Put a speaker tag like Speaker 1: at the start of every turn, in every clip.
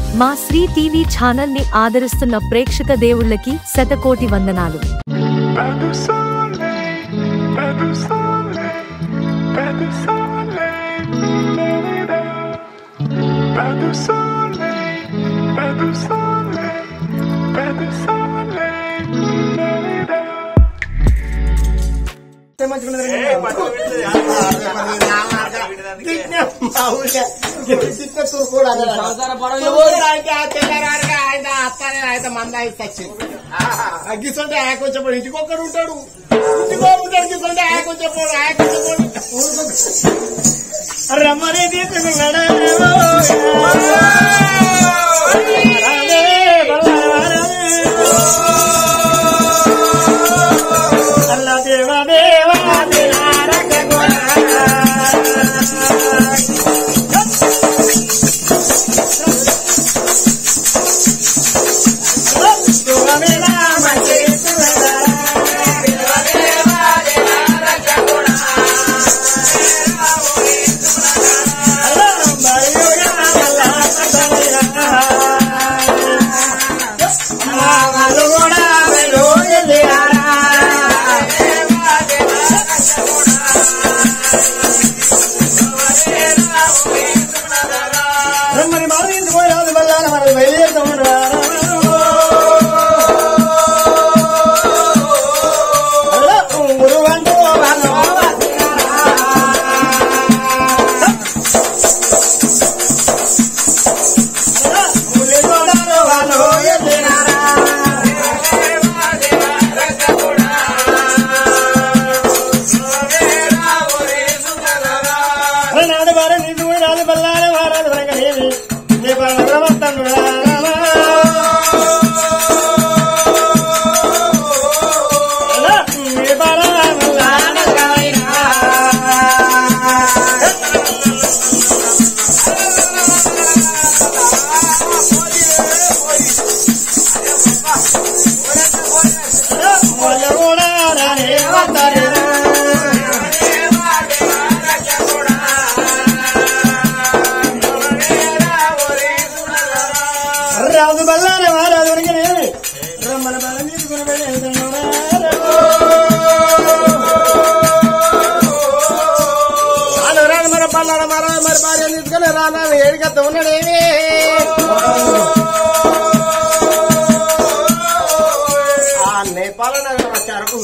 Speaker 1: మా Shri TV channel ని ఆదరిస్తున్న ప్రేక్షక దేవుళ్ళకి శతకోటి వందనాలు
Speaker 2: Pas de soleil, pas de soleil, pas de soleil, la-la-la. pas de soleil, pas de soleil, pas de soleil, la-la-la.
Speaker 3: గిసంటే ఆయన కొంచెం పోడు. ఇంటికి ఒక్కడు ఉంటాడు ఇంటికి ఉంటాడు గిసంటే ఆయన కొంచెం పోడు ఆయన కొంచెం పోడు రమ్మనే తీసుకున్నాడు అల్లా దేవా దేవా మరి మనం ఇంటికి పోయి రాదు బల్లాన మనం బయలుదేరుతాం గురువంటూ నాడు వారు నిండు పోయి రాదు బల్లాన వారాలు వరగలేవి నీ పరమత్తాను రాజు బల్లాన వారాలు వరగలేవి రమ్మల బలం తీసుకుని రాను మరి బల్లాన మరా మరి భార్య తీసుకుని రానా ఏడికత్త ఉన్నాడేమి ఆ నేపాల నగరం వచ్చారు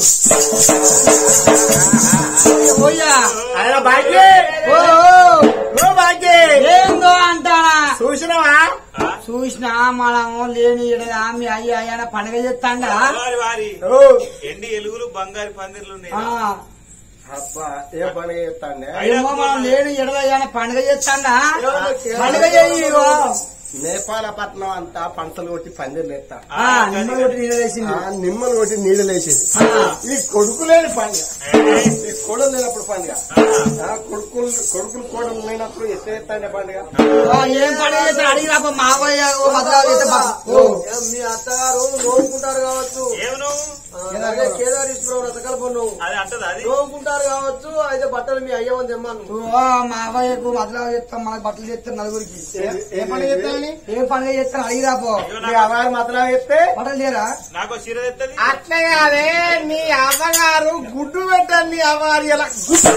Speaker 3: ఆయన భాగ్యే ఓ ఓ భాగ్యే
Speaker 4: ఏందో అంటానా
Speaker 3: చూసినవా
Speaker 4: చూసినా మనము లేని ఈడ మీ అయ్యి అయ్యాన పండుగ చేస్తాండా
Speaker 5: వారి వారి
Speaker 3: ఓ
Speaker 5: ఎండి ఎలుగులు బంగారు పందిర్లు ఉన్నాయి
Speaker 4: ఆ,
Speaker 3: అబ్బా ఏ పని చేస్తాండే
Speaker 4: ఏమో మనం లేని ఎడల అయ్యాన పండుగ చేస్తాండా పండుగ చేయి ఇగో.
Speaker 3: నేపాల పట్నం అంతా పంటలు కొట్టి పందిర్లు ఎత్తా
Speaker 4: ఆ, నిమ్మ కొట్టి నీళ్ళు వేసింది
Speaker 3: ఆ నిమ్మలు కొట్టి నీళ్ళు వేసేది ఈ కొడుకు లేని పండుగ ఈ కోడలు లేనప్పుడు పండుగ ఆ కొడుకులు కొడుకులు కోడలు లేనప్పుడు ఎట్లా ఎత్తాండే పండుగ
Speaker 4: ఆ, ఏం పండుగ చేస్తాడు అడిగి రాప మావయ్య ఓ బతకాలు చేస్తే బా- ఓ,
Speaker 3: మీ అత్తగారు నోరుకుంటారు కావచ్చు
Speaker 5: ఏమను
Speaker 3: కేదారీశ్వరం రథకల్పను
Speaker 5: అది అంటది అది
Speaker 3: నోరుకుంటారు కావచ్చు అయితే బట్టలు మీ అయ్యమని తెమ్మను
Speaker 4: ఓ, మావయ్యకు బతకాలు చేస్తాం మనకు బట్టలు చేస్తారు నలుగురికి
Speaker 3: ఏ పండుగ ఎత్తాని
Speaker 4: ఏం పండుగ చేస్తాను అడిగి రాపో
Speaker 5: ఇగో
Speaker 3: మీ
Speaker 5: నాకు-
Speaker 3: అవ్వారు మాత్రం ఎత్తే
Speaker 4: బట్టలు లేరా
Speaker 5: నాకు చీర తెత్తది
Speaker 3: అట్లే కాదే మీ అమ్మగారు గుడ్డు పెట్టండి మీ అమ్మగారు ఇలా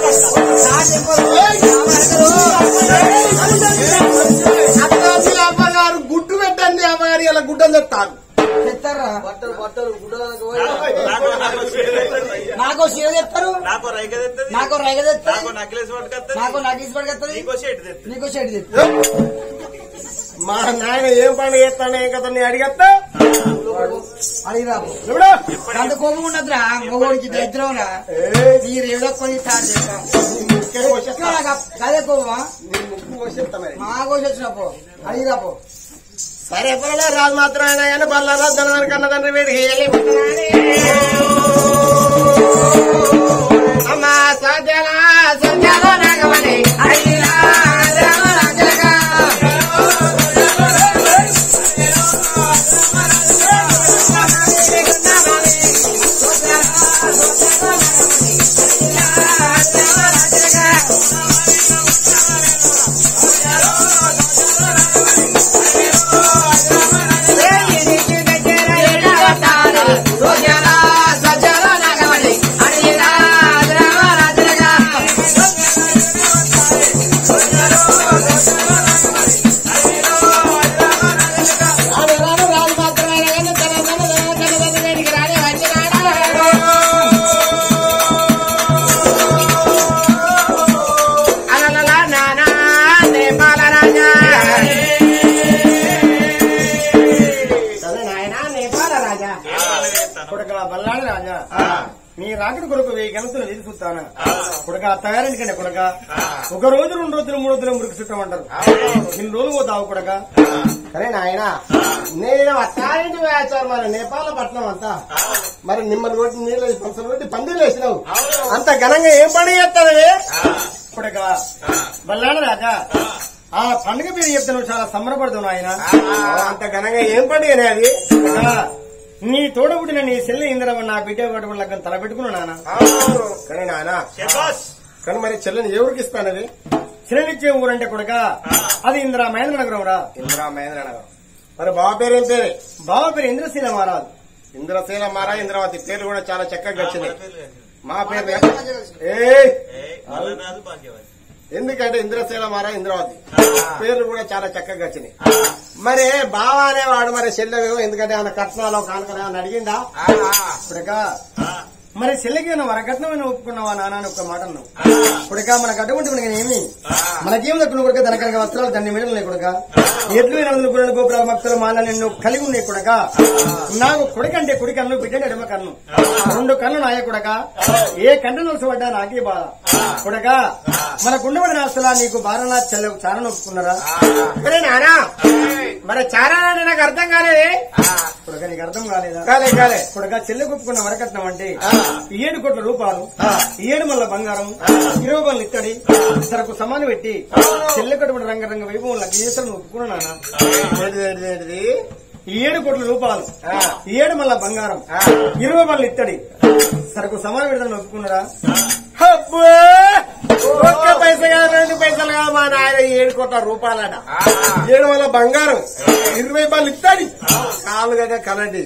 Speaker 3: అట్లా మీ అమ్మగారు గుడ్డు పెట్టండి అమ్మగారు ఇలా గుడ్డని చెప్తాను
Speaker 4: చెప్తారా
Speaker 3: బట్టలు బట్టలు గుడ్డలకు
Speaker 5: నాకు నాకు చీర తెత్తది
Speaker 4: నాకు చీర చెప్తారు
Speaker 5: నాకు రైక తెత్తది
Speaker 4: నాకు రైగ
Speaker 5: నాకు
Speaker 4: తెస్తారు
Speaker 5: నక్లెస్ పట్టుకొత్తది
Speaker 4: నాకు నగీస్ పడుతుంది
Speaker 5: నీకో షర్ట్ తెత్తది
Speaker 4: నీకు షర్ట్ తెస్తారు
Speaker 3: మా నాయన ఏం పండుగ చేస్తాను ఏం కదా నీ అడిగత్తా
Speaker 4: అడిగి రాపో
Speaker 3: చూడు
Speaker 4: అంత కోపం ఉండదురా మొగోడికి దరిద్రంరా
Speaker 3: ఏయ్,
Speaker 4: మీరు ఏదో కొని స్టార్ట్ చేస్తాం
Speaker 3: నీ ముక్కే కోసేస్తా.
Speaker 4: అదే కోపమా
Speaker 3: నీ ముక్కు కోసేస్తా మరి
Speaker 4: మా కోసి వచ్చినపో అడిగి రాపో
Speaker 3: సరే ఎప్పుడైనా రాజు మాత్రం అయినా కానీ బల్లారా ధనవారి కన్న తండ్రి వీడు హేయలే అమ్మా సజ్జల సజ్జల నాగమణి అయ్యా రామరాజగా. నీ రాకడ కొరకు వెయ్యి గణతులు ఎదురు చూస్తానా కొడక తయారింటికండి కొడక ఒక రోజు రెండు రోజులు మూడు రోజులు మురికి చుట్టమంటారు ఇన్ని రోజులు పోతావు కొడక సరే నాయన నేను అత్తారింటి వేచారు మరి నేపాల పట్నం అంతా మరి నిమ్మలు కొట్టి నీళ్ళు పంచలు కొట్టి పందిలు వేసినావు అంత ఘనంగా ఏం పని చేస్తానవే కొడక బల్లాడ రాజా ఆ పండుగ పేరు చెప్తాను చాలా సంబరపడుతున్నావు ఆయన అంత ఘనంగా ఏం పండుగనే అది కొడకా, నీ తోడబుట్టిన నీ సెల్లి ఇంద్రమ్మ నా బిడ్డ పట్టుకుని లగ్గం తల పెట్టుకున్నా నాన్న కానీ నాన్న
Speaker 5: శబాష్
Speaker 3: కానీ మరి చెల్లిని ఎవరికి ఇస్తానది చెల్లినిచ్చే ఊరంటే కొడుక అది ఇందిరా మహేంద్ర నగరం రా ఇందిరా మహేంద్ర నగరం మరి బావ పేరు ఏం పేరే బావ పేరు ఇంద్రశీల మహారాజ్ ఇంద్రశీల మహారాజ్ ఇంద్రావతి పేరు కూడా చాలా చక్కగా వచ్చింది మా పేరు ఏయ్
Speaker 5: మల్లనాథు భాగ్యవతి
Speaker 3: ఎందుకంటే ఇంద్రశీల మహారాజ్ ఇంద్రావతి పేర్లు కూడా చాలా చక్కగా వచ్చినాయి మరి బావ అనేవాడు మరి చెల్లెవేమో ఎందుకంటే ఆయన కట్నాలో కానుకలు ఏమన్నా అడిగిందా ఇప్పుడుక మరి చెల్లెకి నువ్వు వరకట్నమైన ఒప్పుకున్నావా నాన్న అని ఒక్క మాట అన్నావు ఇప్పుడుక మనకు అటువంటి మనకి ఏమి మనకేం దక్కున కొడుక ధనకనక వస్త్రాలు దండి మెడలు ఉన్నాయి కొడుక ఎట్లు నలుగురు గుర్రెలు గోపురాలు భక్తులు మాల నిన్ను కలిగి ఉన్నాయి కొడుక నాకు కొడుకు అంటే కుడి కన్ను బిడ్డ ఎడమ కన్ను రెండు కన్ను నాయ కొడక ఏ కంట నొలసబడ్డా నాకే బాధ కొడక మన కుండబడిన ఆస్తులా నీకు బారనా చెల్లె చాలా ఒప్పుకున్నారా సరే నానా మరి చాలా నాకు అర్థం కాలేదే కొడక నీకు అర్థం కాలేదా కాలే కాలే కొడక చెల్లె ఒప్పుకున్న వరకట్నం అంటే ఏడు కోట్ల రూపాయలు ఏడు మల్ల బంగారం ఇరవై మల్ల ఇత్తడి సరకు సమానం పెట్టి చెల్లె కట్టుబడి రంగరంగ వైభవం లగ్గేసలు ఒప్పుకున్నా నాన్న ఏడు కోట్ల రూపాయలు ఏడు మల్ల బంగారం ఇరవై మల్ల ఇత్తడి సరకు సమానం పెడతాను ఒప్పుకున్నారా అబ్బో! ఒక్క పైసా కాదు రెండు పైసలు కాదు మా నాయన ఏడు కోట్ల రూపాయలట ఏడు వల్ల బంగారం ఇరవై రూపాయలు ఇస్తాడు కాలు కదా కలండి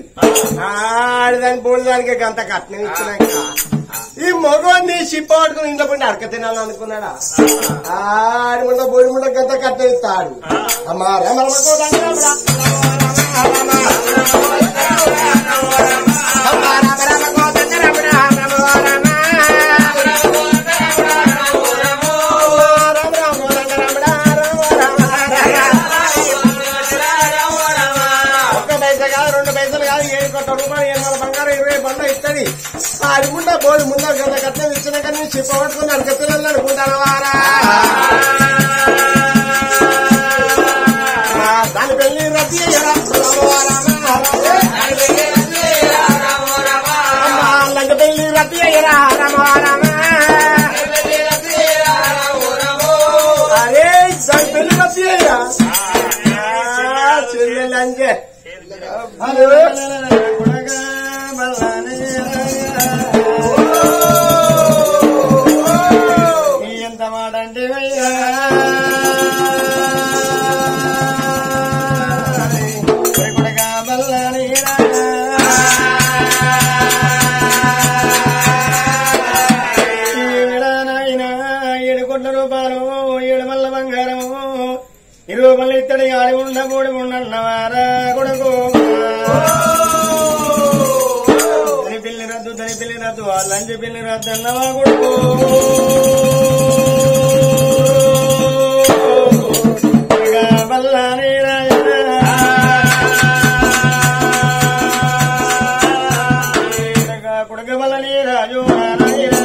Speaker 3: ఆడిదాని పోలి దానికి గంత కట్నం ఇచ్చినాక ఈ మగవాడిని షిప్ పట్టుకుని ఇంట్లో పండి అడక తినాలని అనుకున్నాడా ఆడి ముండ బోడి ముండ గంత కట్నం ఇస్తాడు అమ్మా రమ రమ గోదాం రమ రమ. అమ్మా రమ రమ గోదాం రమ రమ రమ రమ. ఒక్క పైసా కాదు రెండు పైసలు కాదు ఏడు కోట్ల రూపాయలు ఏడు వందల బంగారం ఇరవై బండ ఇస్తుంది అది ముందా బోడి ముందా గంట కట్టం ఇచ్చినాక నేను చెప్పబట్టుకుని అడగతున్నాను అనుకుంటాను వారా దాని పెళ్లి రద్దు చేయరా లంగ పెళ్లి రద్దు చేయరా అరే దాని పెళ్లి రద్దు చేయరా చెల్లెలంజే హలో ఎంత మాట అంటే ఏడు కోట్ల రూపాయలు ఏడు మల్ల బంగారము ఇరవై మళ్ళీ ఇత్తడి ఆడి ఉండకూడి ఉండన్నవారా కొడుకు దని పిల్లి రద్దు దని పిల్లి రద్దు ఆ లంచి పిల్లి రద్దు అన్నవా కొడుకు కొడుకా బల్లాని రాజా కొడుక బల్లని రాజు నారాయణ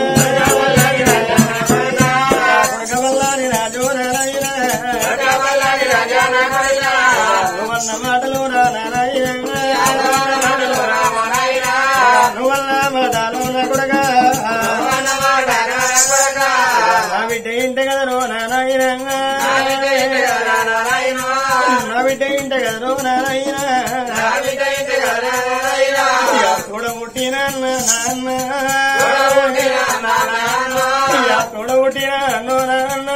Speaker 3: కొడుక బల్లాని రాజు నారాయణ నువ్వన్న మాటలు నా నారాయణ నువ్వన్న మాటలు నా కొడగా నా బిడ్డ ఇంట కదను నారాయణ నా బిడ్డ ఇంట కదను నారాయణ తోడబుట్టిన నాన్న తోడబుట్టిన అన్నో నాన్న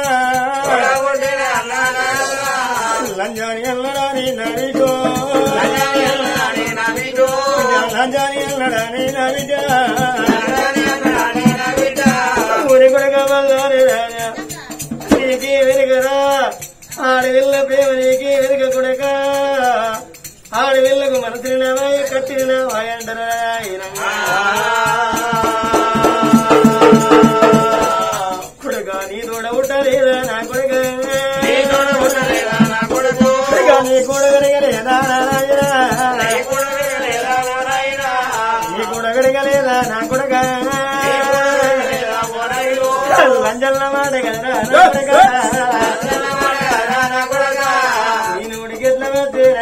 Speaker 3: లంజాని అల్లడాని నరికో లంజాని అల్లడాని నరిజా ఊరి కొడక బల్లారి రాజా నీకి వెనుకరా ఆడవిల్ల ప్రేమ నీకి వెనుక కొడక ఆడవిల్లకు మనసుని నవాయ కట్టిన నవాయంటరా కొడక నీ తోడ ఉట్టలేదా నా కొడక కొడక నీ కూడగలిగలేదా నారాయణ నీ కూడగలిగలేదా నా కొడగా లంజల్ల మాట కదరా నా కొడగా నేను ఉడికెట్ల వచ్చేరా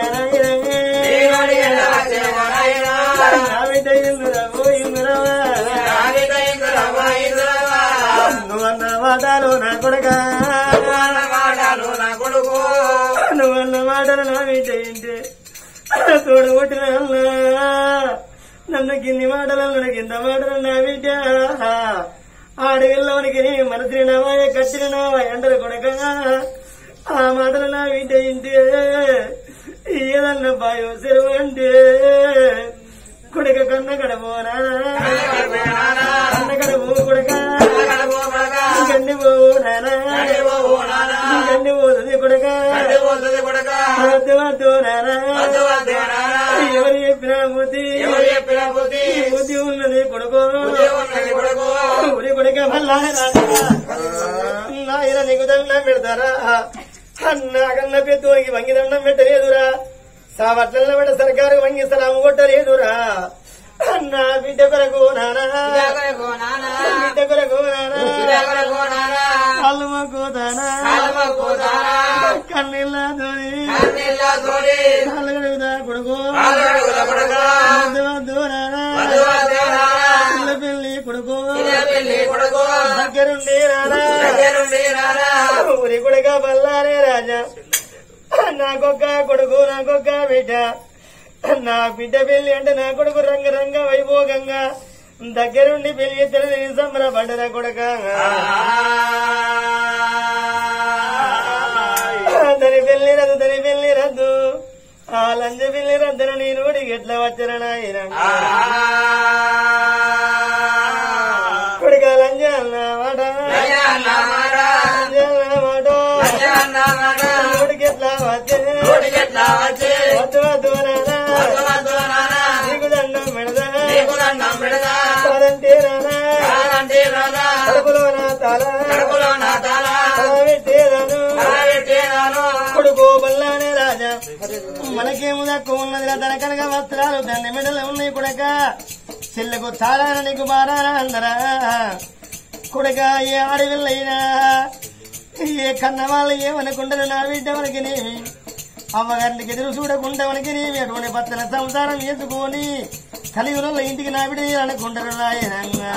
Speaker 3: నా బిడ్డ ఇందురా ఓ ఇందురా నువ్వన్న మాటలు నా కొడగా నువ్వన్న మాటలు నా బిడ్డ ఇంటే తోడు కొట్టిన నన్ను కింది మాటలు నన్ను కింద మాటలు నా బిడ్డ ఆడవిల్లవనికి నీ మనసుని నామాయ కట్టిన నామా ఎండలు కొడక ఆ మాటలు నా బిడ్డ ఇంటే ఏదన్న బాయో సెలవు అంటే కొడుక కన్న కడబోనా కన్న కడబో కొడక గండి పోవు నానా గండి పోతుంది కొడక వద్దు వద్దు నానా ఎవరు చెప్పినా బుద్ధి ఈ బుద్ధి ఉన్నది కొడుకో ఊరి కొడుక మళ్ళా నాయన నీకు దండం పెడతారా అన్న కన్న పెద్దోనికి వంగి దండం పెట్టలేదురా సావట్ల పెడ సర్కారు వంగి సలాము కొట్టలేదురా అన్న బిడ్డ కొరకు నానా బిడ్డ కొరకు నానా కళ్ళు మొక్కుతానా కన్నీళ్ళ తోని కాళ్ళు కడుగుతా కొడుకు వద్దు వద్దు నానా పిల్ల పెళ్లి కొడుకు దగ్గరుండి నానా ఊరి కొడుక బల్లారే రాజా నాకొక్క కొడుకు నాకొక్క బిడ్డ నా బిడ్డ పెళ్లి అంటే నా కొడుకు రంగ రంగ వైభోగంగా దగ్గరుండి పెళ్లి ఎత్తని సంబరపడ్డ నా కొడుక తని పెళ్లి రద్దు తని పెళ్లి రద్దు ఆ లంజ పెళ్లి రద్దున నీ నోడికి ఎట్లా వచ్చర నాయన కొడుక లంజ అన్నమాట లంజ అన్నమాట నోడికి ఎట్లా వచ్చే వద్దు వద్దు నానా నీకు దండం పెడదా కాదంటే నానా కడుపులో నా తాళ పెట్టేదాను కొడుకు బల్లానే రాజా మనకేము తక్కువ ఉన్నది తన కనుక వస్త్రాలు దండి మెడలు ఉన్నాయి కొడక చెల్లెకు తాళాన నీకు బారాన అందరా కొడక ఏ ఆడవిల్లైనా ఏ కన్న వాళ్ళు ఏమనుకుంటారు నా బిడ్డ మనకి నేమి అమ్మగారికి ఎదురు చూడకుండా మనకి నేమి అటువంటి పత్తన సంసారం చేసుకొని కలియుగంలో ఇంటికి నా బిడ్డ అనుకుంటారు నాయనంగా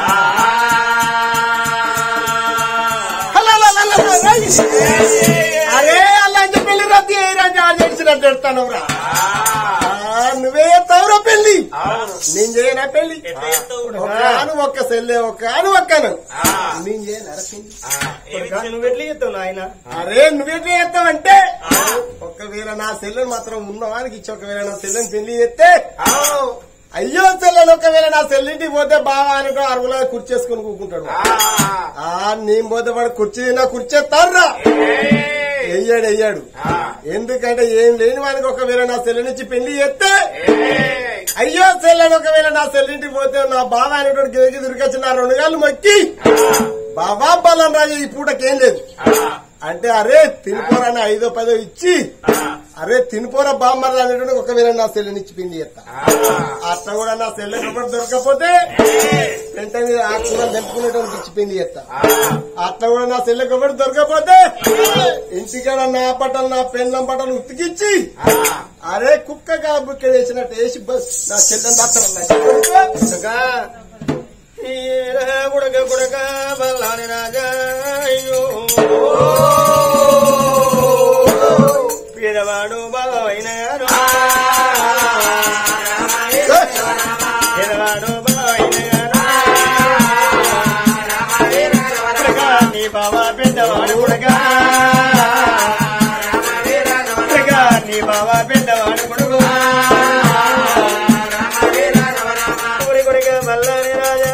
Speaker 3: అరే అలా అని పెళ్లి రద్దు ఏ రాజా చేసినట్టు పెడతానవురా నువ్వే ఎత్తావురా పెళ్లి నేను చేయనా పెళ్లి ఒక ఆను ఒక్క సెల్లే ఒక ఆను ఒక్కను నేను చేయనా పెళ్లి నువ్వు ఎట్లా చేస్తావు నాయన అరే నువ్వెట్లా చేస్తావంటే ఒకవేళ నా సెల్లెని మాత్రం ఉన్నవానికి ఇచ్చి ఒకవేళ నా సెల్లెని పెళ్లి చేస్తే అయ్యో సెల్లెని ఒకవేళ నా సెల్లింటికి పోతే బాగా అనుకో అరుగులో కుర్చేసుకొని కూకుంటాడు ఆ నేను పోతే వాడు కుర్చీ నా కుర్చేస్తారా వెయ్యాడు వెయ్యాడు ఎందుకంటే ఏం లేని వానికి ఒకవేళ నా సెల్లినిచ్చి పెళ్లి చేస్తే అయ్యో సెల్లని ఒకవేళ నా సెల్లింటికి పోతే నా బావ అనేటువంటి గిరికి దొరికొచ్చి నా రెండు గాళ్ళు మొక్కి బాబా బలం రాజు ఈ పూటకేం లేదు అంటే అరే తినిపోరా ఐదో పదో ఇచ్చి అరే తినిపోరా బామ్మర్ అనేటువంటి ఒకవేళ నా సెల్లినిచ్చి పిండి చేస్తా అట్లా కూడా నా సెల్ ఒకటి దొరకపోతే వెంటనే ఆ కూర తెంపుకునేటువంటి ఇచ్చి పిండి చేస్తా అట్లా కూడా నా సెల్ ఒకటి దొరకపోతే ఇంటికాడ నా బట్టలు నా పెన్నం బట్టలు ఉతికిచ్చి అరే కుక్కగా బుక్క వేసినట్టు వేసి బస్ నా చెల్లెని దత్తగా గుడక గుడక బల్లాని రాజా అయ్యో పేదవాడు బావైన పేదవాడు బావైన నీ బావ పెద్దవాడు గుడక నీ బావ పెద్దవాడు కొడుకు కొడి కొడిక బల్లాని రాజా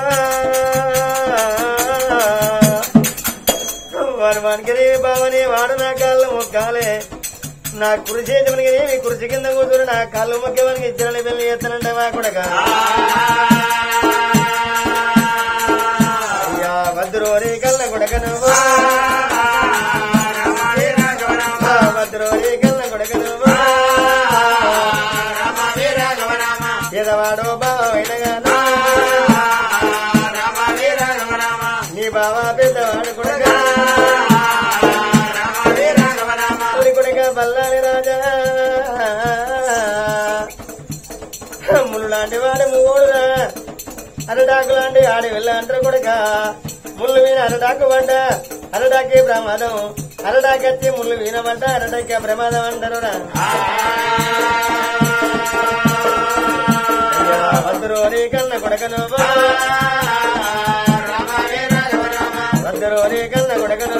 Speaker 3: వారు వానికి బావని వాడు నా కాళ్ళు మొక్కాలే నా కురి చేతమనికి నీ కుర్చీ కింద కూతురు నా కాళ్ళు మొక్కేవానికి ఇద్దరిని పెళ్లి చేస్తానంటే మా కొడక అయ్యా భద్రోరి కళ్ళ కొడక నువ్వు భద్రోరి కళ్ళ కొడక నువ్వు ఎదవాడో బావైనగాను లాంటి వాడి మూడురా అరటాకు లాంటి ఆడి వెళ్ళ అంటారు కొడుక ముళ్ళు వీణ అరటాకు పడ్డ అరటాకే ప్రమాదం అరటాకెత్తి ముళ్ళు వీణ పడ్డ అరటాకే ప్రమాదం అంటారురా వద్దరు నీ కన్న కొడకను వద్దరు నీ కన్న కొడకను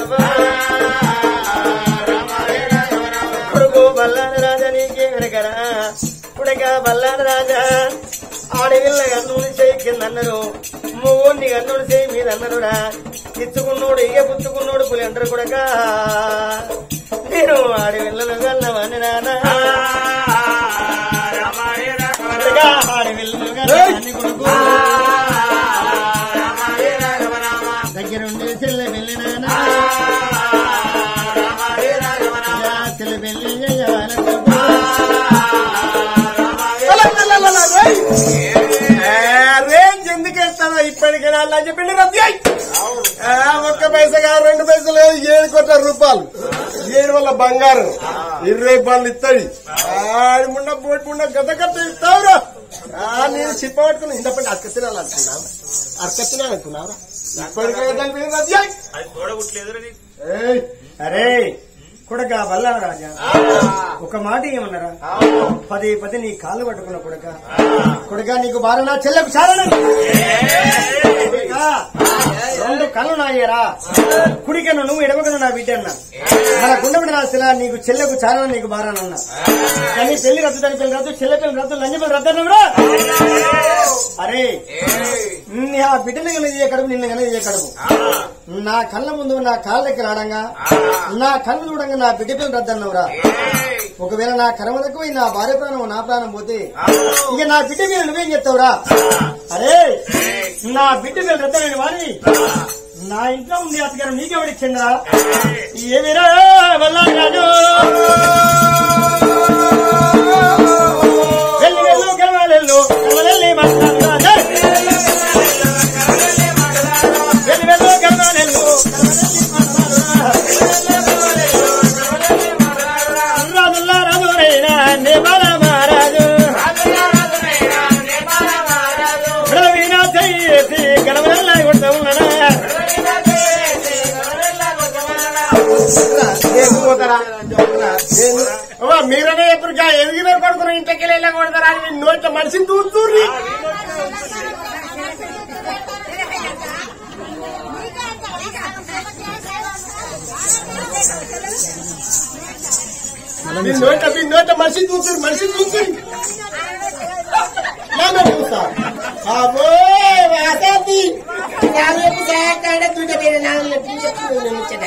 Speaker 3: కొడుకు బల్లాని రాజా నీకే వెనకరా కుడక బల్లాని రాజా ఆడవిల్ల గన్నుడు చేయి కింద అన్నారు మూని గన్నుడు చేయి మీద అన్నరుడా ఇచ్చుకున్నోడు ఇక పుచ్చుకున్నోడు పులి అంటారు కొడక నేను ఆడవిల్లను కన్నవాని నాన్న కొడక ఆడవిల్లను కన్నవాని కొడుకు దగ్గరుండి చెల్లె వెళ్ళినానా చెల్లె వెళ్ళి రేంజ్ ఎందుకు ఇస్తానో ఇప్పటికైనా అలా చెప్పింది రద్దు అయ్యి. ఆ, ఒక్క పైసగా రెండు పైసలు లేదు ఏడు కోట్ల రూపాయలు ఏడు వల్ల బంగారం ఇరవై పనులు ఇస్తాడు ఆడి ముండ బోటి ముండ గత గత ఇస్తావురా ఆ, నేను చిప్ప పట్టుకుని ఇంత పని అర్కత్తినాలు అనుకున్నావు అర్కత్తినాలు అనుకున్నావురా ఇప్పటికైనా దాని మీద రద్దు అయ్యి.
Speaker 5: అది చూడగొట్టలేదురా నీకు
Speaker 3: ఏయ్, అరే కొడక బల్లా రాజా ఒక మాట ఏమన్నారా పది పది నీ కాళ్ళు పట్టుకున్న కొడక కొడక నీకు బాగా నా చెల్లెకు చాలా రెండు కళ్ళు నాయ్యరా కుడికను నువ్వు ఎడమకను నా బిడ్డ అన్న మన గుండెపడి రాసిన నీకు చెల్లెకు చాలా నీకు బారానన్నా కానీ పెళ్లి రద్దు దాని పెళ్లి రద్దు చెల్లె పెళ్లి రద్దు లంజ పెళ్లి రద్దు అన్నవరా అరే నీ ఆ బిడ్డని కానీ ఏ కడుపు నిన్న కానీ ఏ కడుపు నా కళ్ళ ముందు నా కాళ్ళ దగ్గర ఆడంగా నా కళ్ళు చూడంగా నా బిడ్డ పిల్లలు రద్దన్నవరా ఒకవేళ నా కర్మలకు పోయి నా భార్య ప్రాణం నా ప్రాణం పోతే ఇక నా బిడ్డ మీద నువ్వేం చెప్తావురా అరే నా బిడ్డ మీద రద్దలేని వాడిని నా ఇంట్లో ఉంది అతగారు నీకెవడి చెందరా ఏమిరా వల్లారాజు వెళ్ళి వెళ్ళు గెలవాలెళ్ళు గెలవలెల్లి మాట్లాడు వెళ్ళి వెళ్ళు గెలవాలెళ్ళు రాజుల్లా రాజురైనా నేపాల మహారాజు వీణా చేసి గడవల్లా కొడతా ఉన్నాడా మీరనే ఎప్పుడు ఎదిగిన కొడుకుని ఇంటికి వెళ్ళి కొడతారా అని మీ నోట్ల మనిషిని చూస్తుర్రి మీ నోట మీ నోట మనిషిని చూస్తుర్రి మనిషిని చూస్తుర్రి నాన్న చూస్తా అబ్బో వాసాది నాలుగు సాయకాడ దుడ్డ పేరు నాలుగు పూజ ముచ్చట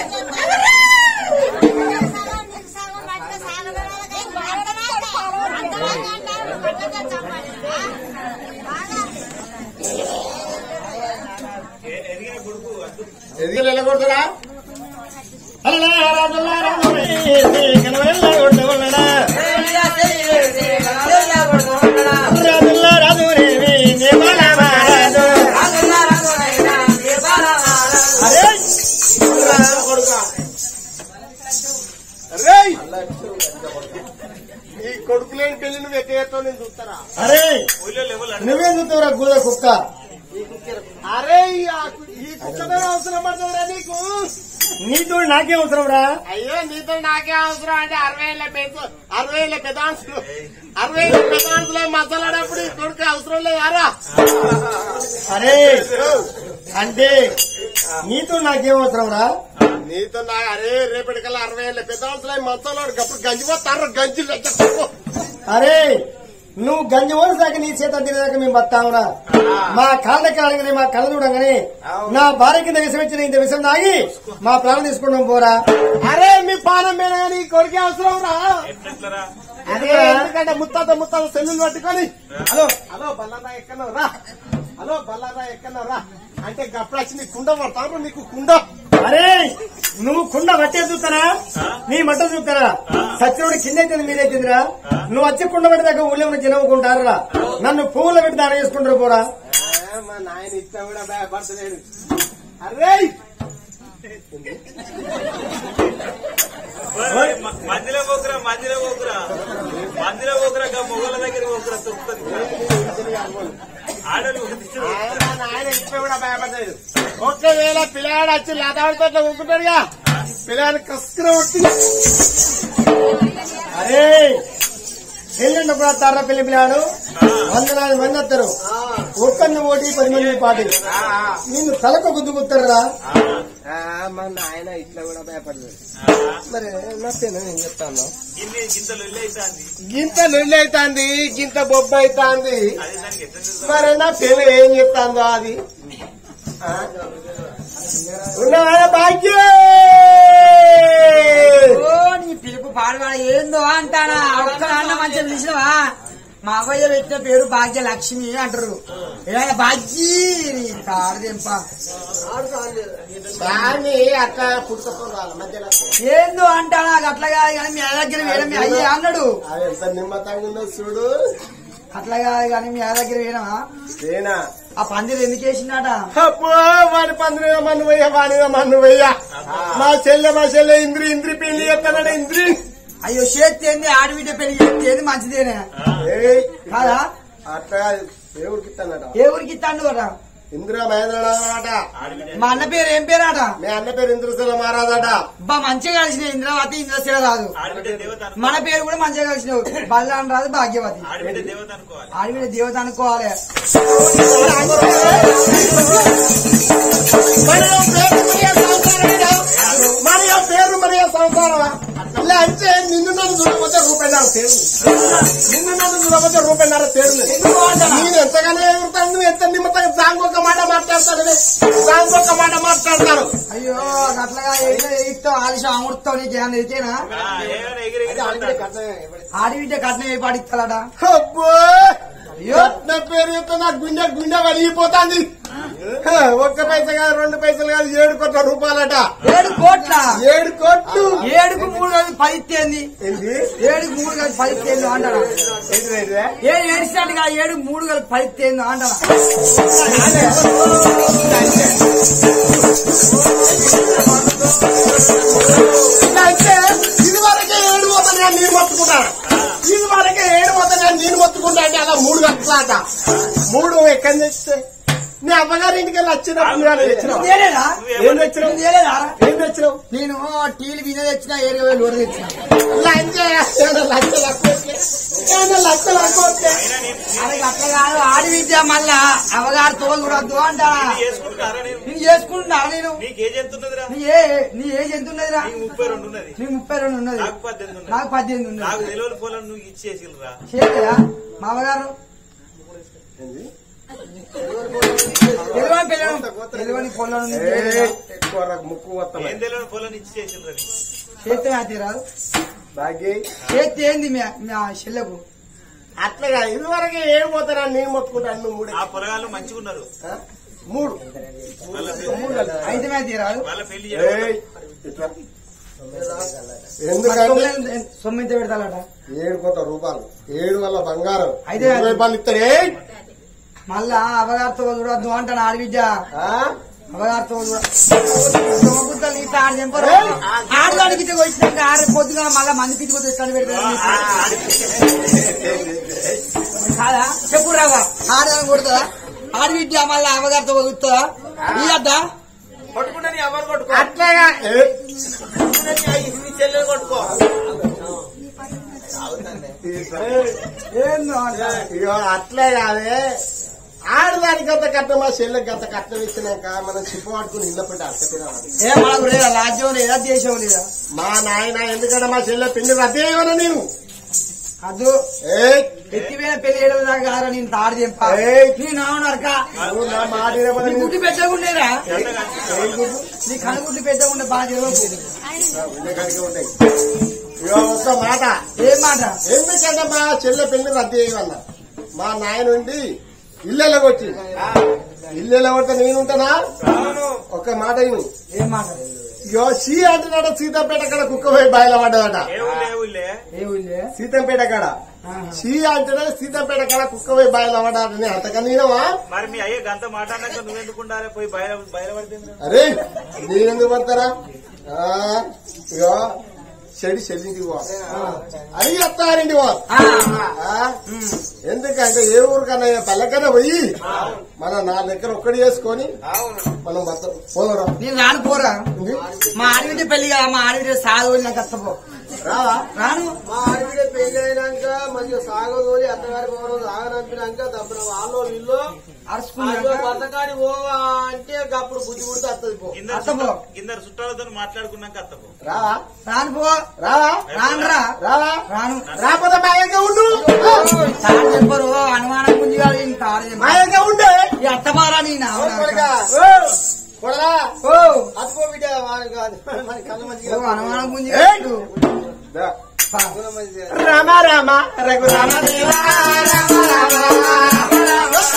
Speaker 3: ఎదిగి వెళ్ళకూడదురా అలా రాజుల్లా రాజు కనవల్లా కొడతా రాజుల్లా రాజు రేవి నేపాల మహారాజు అరే రేయ్! ఈ కొడుకు లేని పెళ్లి నువ్వు ఎక్కడ నేను చూస్తారా అరే
Speaker 5: ఊళ్ళో లెవెల్
Speaker 3: నువ్వేం చూస్తావురా గూద కుక్క అరే ఈ ఆ- ఈ కుక్కనే అవసరం పడుతుందా నీకు నీతో నాకే అవసరం రా అయ్యో నీతో నాకే అవసరం అంటే అరవై ఏళ్ళ పెద్ద అరవై ఏళ్ళ పెదాంశులు అరవై ఏళ్ళ పెదాంశులో మసాలాడప్పుడు ఈ కొడుకు అవసరం లేదారా అరే అంటే నీతో నాకేం అవసరం రా నీతో నా అరే రేపటికల్లా అరవై ఏళ్ళ పెదాంశులు మసాలాడు అప్పుడు గంజిపోతారు గంజి అరే నువ్వు గంజి ఓడిసాక నీ చేత తినేదాకా మేము బతావురా మా కాళ్ళ దగ్గర అడగనే మా కళ్ళ చూడంగానే నా భార్య కింద విషం ఇచ్చిన ఇంత విషం తాగి మా ప్రాణం తీసుకుంటాం పోరా అరే మీ పానం మీద నీ కొడుకే అవసరం రా
Speaker 5: ఎట్లెట్లరా
Speaker 3: అదే ఎందుకంటే ముత్తాత ముత్తాత సెల్లులు పట్టుకొని హలో హలో బల్లారా ఎక్కన్నావు రా హలో బల్లారా ఎక్కన్నావు రా అంటే గప్పుడు వచ్చి నీ కుండ పడతాను నీకు కుండ అరే నువ్వు కుండ పట్టే చూస్తానా నీ మట్ట చూస్తారా సత్యుడు కింద అయితే మీదైతుందిరా నువ్వు వచ్చి కుండ పెట్టదాకా ఊళ్ళో ఉన్న జనవుకుంటారా నన్ను పువ్వుల పెట్టి దాన చేసుకుంటారు పోరా మా నాయన ఇచ్చా కూడా భయపడతలేడు అరే
Speaker 5: ఓయ్, మ- మందిలో పోకురా మందిలో పోకురా మందిలో పోకురా గా మొగల దగ్గర పోకురా తొక్కుతుంది ఆడలు గుర్తించు.
Speaker 3: ఆయన ఆయన ఇంట్లో కూడా భయపడలేదు ఒకవేళ పిల్లాడు వచ్చి లతాడితో ఇట్లా ఊపుకుంటాడుగా పిల్లాడు కసుకున వచ్చి అరే ఎల్లుండి కూడా వస్తారా పిల్లి పిల్లాడు వంద నాలుగు మంది వస్తారు ఒక్కరిని ఓటి పది మంది పాటి నిన్ను తలకు గుద్దుకుతారా మా నాయన ఇట్లా కూడా భయపడలేదు మరి నా పేరు నేను చెప్తాను
Speaker 5: ఇన్ని గింతలు ఇల్లు అవుతాంది
Speaker 3: గింత లొల్లి అవుతాంది గింత బొబ్బ అవుతాంది
Speaker 5: అదే దానికి ఎట్లా తెలుసు?
Speaker 3: మరి నా పిల్ల ఏం చెప్తాందో అది ఆ? ఉన్నావా భాగ్యం
Speaker 4: ఓ నీ పిలుపు పాడవాడ ఏందో అంటానా ఒక్క అన్న మంచిగా పిలిచినవా మా అవ్వయ్య పెట్టిన పేరు భాగ్య లక్ష్మి అంటారు ఏమైనా భాగ్యీ నీ కారు తెంప
Speaker 3: దాన్ని అట్లా పుట్టుకోవాలి మధ్యలో
Speaker 4: ఏందో అంటానా అట్లా కాదు కానీ మీ అయ్య దగ్గర వేయడం మీ అయ్యే అన్నాడు
Speaker 3: అది ఎంత నిమ్మతంగా ఉందో చూడు
Speaker 4: అట్లా కాదు కానీ మీ అయ్య దగ్గర వేయడమా
Speaker 3: ఏనా
Speaker 4: ఆ పందిరు ఎందుకు వేసిందట
Speaker 3: అబ్బో వాడి పందుగా మన్ను పోయ్యా వాడిగా మన్ను పోయ్యా మా చెల్లె మా చెల్లె ఇంద్రి ఇంద్రి పెళ్లి చేస్తాడు ఇంద్రి
Speaker 4: అయ్యో చేతి ఏంది ఆడబిడ్డ పెళ్లి చేతి ఏంది మంచిదేనే
Speaker 3: ఏయ్,
Speaker 4: కాదా
Speaker 3: అట్లా దేవుడికి ఇస్తానట
Speaker 4: ఏ ఊరికి ఇస్తాడు కదా
Speaker 3: ఇందిరా మహేంద్ర అట
Speaker 5: ఆడబిడ్డ
Speaker 4: మా అన్న పేరు ఏం పేరాట
Speaker 3: మీ అన్న పేరు ఇంద్రశీల మహారాజట
Speaker 4: బా మంచిగా కలిసిన ఇంద్రావతి ఇంద్రశీల రాదు
Speaker 5: ఆడబిడ్డ దేవత అనుకో-
Speaker 4: మన పేరు కూడా మంచిగా కలిసినావు బలరాం రాదు భాగ్యవతి
Speaker 5: ఆడబిడ్డ దేవత అనుకోవాలి
Speaker 4: ఆడబిడ్డ దేవత అనుకోవాలి
Speaker 3: మరి ఆ పేరు మరి ఆ సంసారమా ఇలా అంటే నిన్ను నన్ను చూడకపోతే రూపాయన్నర పేరు నిన్ను నన్ను చూడకపోతే రూపాయన్నర పేరు నేను ఎంతగానో ఎగురుతాను నువ్వు ఎంత నిమ్మతంగా దానికొక మాట మాట్లాడతాడు దానికొక మాట మాట్లాడతారు
Speaker 4: అయ్యో అట్లాగా ఏదో ఎగిరితో ఆలస్యం అమృతం నీకు ఏమన్నా ఇతేనా
Speaker 5: ఆ, ఏమైనా ఎగిరి ఎగిరి కొడతాడు.
Speaker 4: ఆడబిడ్డ కట్నం ఏ పాడిస్తాడా
Speaker 3: అబ్బో నా పేరు చెప్తే నా గుండె గుండె వలిగిపోతాంది హ, ఒక్క పైసా కాదు రెండు పైసలు కాదు ఏడు కోట్ల రూపాయలట
Speaker 4: ఏడు కోట్ల
Speaker 3: ఏడు కోట్లు
Speaker 4: ఏడుకు మూడు కలిసి పది ఇస్తేంది
Speaker 3: ఏంటి
Speaker 4: ఏడుకు మూడు కలిసి పది ఇస్తేంది అంటారా
Speaker 3: ఏంటి ఏంటిదే?
Speaker 4: ఏడు ఏడిచినట్టుగా ఏడు మూడు కలిసి పది ఇస్తేంది అంటారా
Speaker 3: ఇలా అంటే ఇది వరకే ఏడు పోతాను నేను నీరు మొత్తుకుంటాను ఇది వరకే ఏడు పోతాను నేను నీరు మొత్తుకుంటా అంటే అలా మూడు కట్లాట మూడు ఎక్కడి తెచ్చితే నీ అమ్మగారి ఇంటికి వెళ్ళి వచ్చినప్పుడు నువ్వు తెచ్చినావు
Speaker 4: నువ్వు తేలేదా?
Speaker 3: ఏం తెచ్చినావు
Speaker 4: నువ్వు తేలేదా?
Speaker 3: ఏం తెచ్చినావు
Speaker 4: నేను టీలు బిజీ తెచ్చిన ఏడు వేలు ఊరు తెచ్చిన
Speaker 3: లంచ ఏమైనా లక్ష లక్ష ఏమైనా లక్ష లక్ష వస్తే
Speaker 4: అది అట్లా కాదు ఆడి విద్య మళ్ళా అవగారు తోలు చూడద్దు అంటారా
Speaker 5: చేసుకుంటారా నేను
Speaker 4: నేను చేసుకుంటున్నా నేను
Speaker 5: నీకు ఏజ్ ఎంత ఉన్నదిరా
Speaker 4: నీ ఏ నీ ఏజ్ ఎంత ఉన్నదిరా
Speaker 5: నీకు ముప్పై రెండు ఉన్నది
Speaker 4: నీ ముప్పై రెండు ఉన్నది
Speaker 5: నాకు పద్దెనిమిది ఉన్నది
Speaker 4: నాకు పద్దెనిమిది ఉన్నది
Speaker 5: నాకు తెలియని పొలం నువ్వు ఇచ్చేసిరా
Speaker 4: చేయలేదా మా అమ్మగారు తెలివని పిల్లలు తెలివని పొలం
Speaker 3: ఏ, ఎక్కువ రా, ముక్కు వస్తాం
Speaker 5: ఏం తెలియని పొలం ఇచ్చేసిరా
Speaker 4: చేస్తే అది రాదు
Speaker 3: బాగి
Speaker 4: చేస్తే ఏంది మీ మా చెల్లెకు
Speaker 3: అట్లాగా ఇది వరకే ఏడు పోతారా నేను మొత్తుకుంటాను నువ్వు మూడు
Speaker 5: ఆ పొరగాళ్ళు మంచిగా ఉన్నారు
Speaker 3: ఆ? మూడు
Speaker 5: వాళ్ళ పెళ్లి-
Speaker 4: అయితే మీద తీరాదు
Speaker 5: వాళ్ళ పెళ్లి
Speaker 3: ఏయ్, ఇట్లా. ఎందుకంటే
Speaker 4: సొమ్మింత పెడతాడట
Speaker 3: ఏడు కోట్ల రూపాయలు ఏడు వల్ల బంగారం
Speaker 4: అయితే
Speaker 3: ఇరవై రూపాయలు ఇస్తాడు ఏయ్!
Speaker 4: మళ్ళా అవగారితో చూడద్దు అంటాను ఆడబిడ్డ
Speaker 3: ఆ?
Speaker 4: అవగారితో చెంపరు ఆడదానికి ఇట్లా వచ్చినాక ఆడ పొద్దుగా మళ్ళా మంది పిచ్చుకొచ్చి ఎక్కడ పెడతారు కాదా చెప్పు రావా ఆడదాన్ని కొడుతుందా ఆడబిడ్డ మళ్ళా అవగారితో వదులుతుందా ఇదద్దా
Speaker 5: కొట్టుకుంటే నీ ఎవరు కొట్టుకో
Speaker 3: అట్లాగా ఏయ్!
Speaker 5: నీ చెల్లెలు కొట్టుకో
Speaker 4: ఏందో అంట.
Speaker 3: ఇగో అట్లే కాదే ఆడదానికి అంత కట్నం మా చెల్లెకి అంత కట్నం ఇచ్చినాక మనం చిప్పు పట్టుకుని ఇళ్ళ పెట్టాలి చెప్పినా
Speaker 4: ఏ మనకు లేదా రాజ్యం లేదా దేశం లేదా
Speaker 3: మా నాయన ఎందుకంటే మా చెల్లె పిల్లి రద్దేయను నేను
Speaker 4: అదు
Speaker 3: ఏయ్!
Speaker 4: ఎత్తిపోయిన పెళ్లి ఏడవ దాకా కారా నేను తాడు చెంపా
Speaker 3: ఏయ్!
Speaker 4: నేను అవునరక
Speaker 3: నువ్వు నా మాట వినపడదు.
Speaker 4: నీ గుడ్డు పెద్దగా ఉండేరా
Speaker 3: ఏం గుడ్డు?
Speaker 4: నీ కనుగుడ్లు పెద్దగా ఉండే బాగా తెలియదు
Speaker 3: ఉండే కాడికే ఉంటాయి ఇగో ఒక్క మాట
Speaker 4: ఏం మాట
Speaker 3: ఎందుకంటే మా చెల్లె పెళ్లి రద్దు చేయమన్నా మా నాయనుండి ఇల్లెల కొట్టి ఇల్లెల కొడితే నేనుంటానా ఒక్క మాట విను
Speaker 4: ఏం మాట
Speaker 3: ఇగో సీ అంటున్నాడు సీతంపేట కాడ కుక్క పోయి బయలు పడ్డదట
Speaker 5: ఏ ఊళ్ళే ఏ ఊళ్ళే
Speaker 4: ఏ ఊళ్ళే
Speaker 3: సీతంపేట కాడ
Speaker 4: ఆహా.
Speaker 3: సీ అంటున్నాడు సీతంపేట కాడ కుక్క పోయి బయలు పడ్డాడని అంతకన్నా నేనవా
Speaker 5: మరి మీ అయ్య గంత మాట్లాడినాక నువ్వెందుకు ఉండాలి పోయి బయట బయలుపడిపోయింది
Speaker 3: అరే నేనెందుకు పడతారా ఆ, ఇగో చెడి చెల్లింటికి పో అడిగి అత్తారింటి పో
Speaker 4: ఆ.
Speaker 3: ఆ? ఎందుకంటే ఏ ఊరు ఊరు కన్నా పల్లెకన్నా పోయి మన నా దగ్గర ఒక్కడి చేసుకొని మనం మొత్తం పోదరా
Speaker 4: నేను రాను పోరా మా ఆడవింటి పెళ్లి కదా మా ఆడవింటి సాగు నాకు అత్తపో
Speaker 3: రావా
Speaker 4: రాను
Speaker 3: మా ఆడబిడ్డ పెళ్లి అయినాక మంచిగా సాగదోలి అత్తగారి భవనం సాగనంపినాక తప్పుడు వాళ్ళు ఇల్లు
Speaker 4: అరుచుకున్నాక
Speaker 3: బతకాడి పోవా అంటే అప్పుడు బుద్ధి పుడితే వస్తుంది పో
Speaker 5: కింద
Speaker 4: అత్తపో.
Speaker 5: కింద చుట్టాలతో మాట్లాడుకున్నాక అత్తపో
Speaker 3: రావా
Speaker 4: రాను పో
Speaker 3: రావా
Speaker 4: రాను రా
Speaker 3: రావా
Speaker 4: రాను
Speaker 3: రాకపోతే మాయగా ఉండు
Speaker 4: సార్ చెప్పరు అనుమానం గుంజి కాదు ఇంకా ఆడ చెప్పరు.
Speaker 3: మాయగా ఉండే
Speaker 4: ఈ అత్తమారా నీ నా
Speaker 3: కొడలా
Speaker 4: ఓ
Speaker 3: అతుకో బిడ్డ వాడు కాదు మన కళ్ళ
Speaker 4: ఓ,
Speaker 3: మంచిగా
Speaker 4: అనుమానం గుంజి
Speaker 3: ఏయ్!
Speaker 4: కాదు.
Speaker 3: దా.
Speaker 4: పా.
Speaker 3: రామ రామ రఘురామ దేవా రామ రామ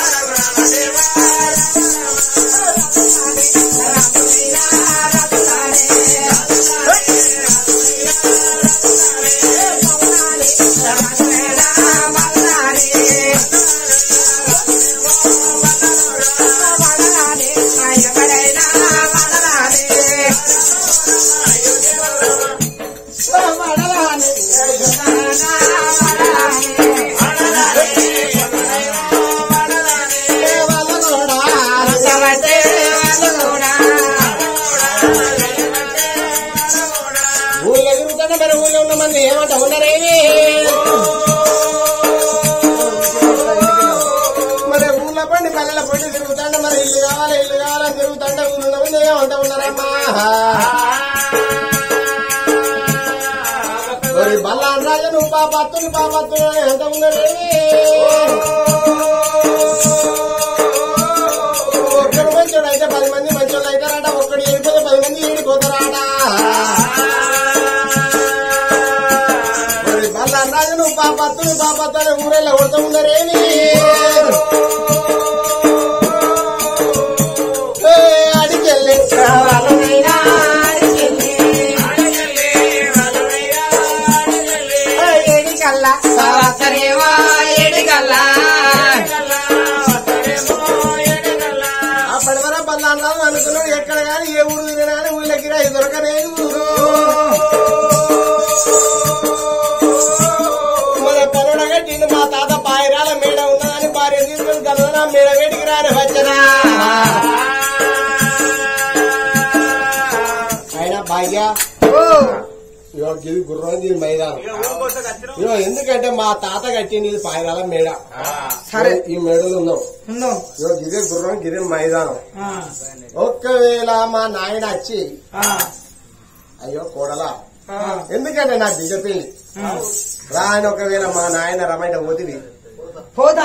Speaker 3: ఊళ్ళో తిరుగుతున్నా మరి ఊళ్ళో ఉన్న మంది ఏమంట ఉన్నారేమి మరి ఊళ్ళో పండి పల్లెల పండి తిరుగుతాండ మరి ఇల్లు కావాలి ఇల్లు కావాలని తిరుగుతాండ ఊళ్ళో మంది ఏమంట ఉన్నారమ్మా మరి బల్లాన్ రాజు నువ్వు పాపత్తులు పాపత్తులు అని ఎంత ఉన్నారేమి ఒక్కడు మంచోడు అయితే పది మంది మంచోళ్ళు అవుతారట ఒక్కడు వెళ్ళిపోతే పది మంది ఏడిపోతారట మరి బల్లాన్ రాజు నువ్వు పాపత్తులు పాపత్తులు ఊరెళ్ళ కొడుతూ ఉన్నారేమి ఏ అడికెళ్ళి రావాలనైనా అడికెళ్ళి ఏడికల్లా
Speaker 4: సరేవా ఏడిగల్లా
Speaker 3: అప్పటి వరకు బల్లాన్నాను అనుకున్నాడు ఎక్కడ కానీ ఏ ఊరు తిరిగినా కానీ ఊళ్ళకి రా దొరకలేదు ఊరు మన పనుడగా తిండి మా తాత పాయిరాల మేడ ఉన్నదని భార్య తీసుకుని కలవనా మేడ వేడికి రాని వచ్చనా ఆయన భాగ్య ఇగో ఇది గుర్రం ఇది మైదానం
Speaker 5: ఇక ఊరికొస్తే వచ్చినావు
Speaker 3: ఇగో ఎందుకంటే మా తాత కట్టింది ఇది పాయిరాల మేడ
Speaker 4: సరే.
Speaker 3: ఈ మేడలు ఉన్నాం
Speaker 4: ఉందో
Speaker 3: ఇగో గిదే గుర్రం గిదే మైదానం
Speaker 4: ఆ,
Speaker 3: ఒక్కవేళ మా నాయన వచ్చి
Speaker 4: ఆ,
Speaker 3: అయ్యో కోడలా
Speaker 4: ఆ.
Speaker 3: ఎందుకంటే నా బిడ్డ పెళ్లి రాని ఒకవేళ మా నాయన రమైన పోతివి
Speaker 4: పోతా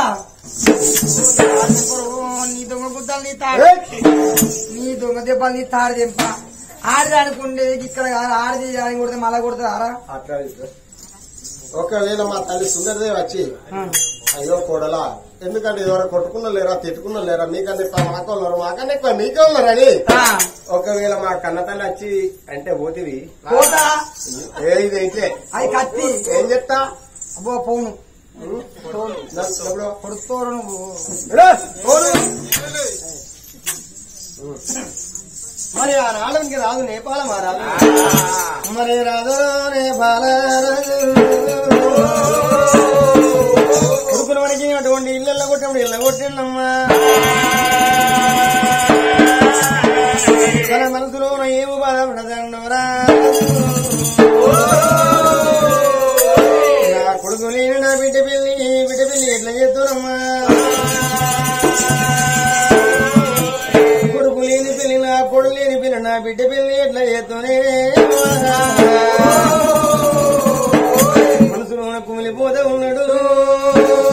Speaker 4: నీ దొంగ గుద్దలు నీ తాడు నీ దొంగ దెబ్బలు నీ తాడు దెబ్బ ఆడిది అనుకుండేది ఇక్కడ కాదు ఆడిది అని కొడితే మళ్ళా కొడుతుందారా
Speaker 3: అట్లా ఇట్లా. ఒకవేళ మా తల్లి సుందరదేవి వచ్చి అయ్యో కోడలా ఎందుకంటే ఎవరు కొట్టుకున్న లేరా తిట్టుకున్న లేరా మీకన్నా ఎక్కువ మాకు ఉన్నారు మాకన్నా ఎక్కువ మీకే ఉన్నారని ఒకవేళ మా కన్న తల్లి వచ్చి అంటే పోతివి
Speaker 4: పోతా
Speaker 3: ఏ ఇదైతే
Speaker 4: అది కత్తి
Speaker 3: ఏం చెప్తా
Speaker 4: అబ్బో పోను
Speaker 3: డబ్బులు.
Speaker 4: కొడుకోరు నువ్వు
Speaker 3: ఇడు, పోను. మరి ఆ రావడానికి రాదు నేపాల మా రాదు మరి రాదు నేపాల కొడుకుల వరకు అటువంటి ఇళ్ళల్లో కొట్టినప్పుడు ఇళ్ళ కొట్టిండమ్మా తన మనసులో ఏమి బాధపడదండవరా నా కొడుకు లేని నా బిడ్డ పిల్లి బిడ్డ పిల్లి ఎట్లా చేద్దురమ్మా కొడుకు లేని పిల్లి నా కొడుకు లేని పిల్లి నా బిడ్డ పిల్లి ఎట్లా చేస్తూనే మనసులో కుమిలిపోతే ఉన్నాడు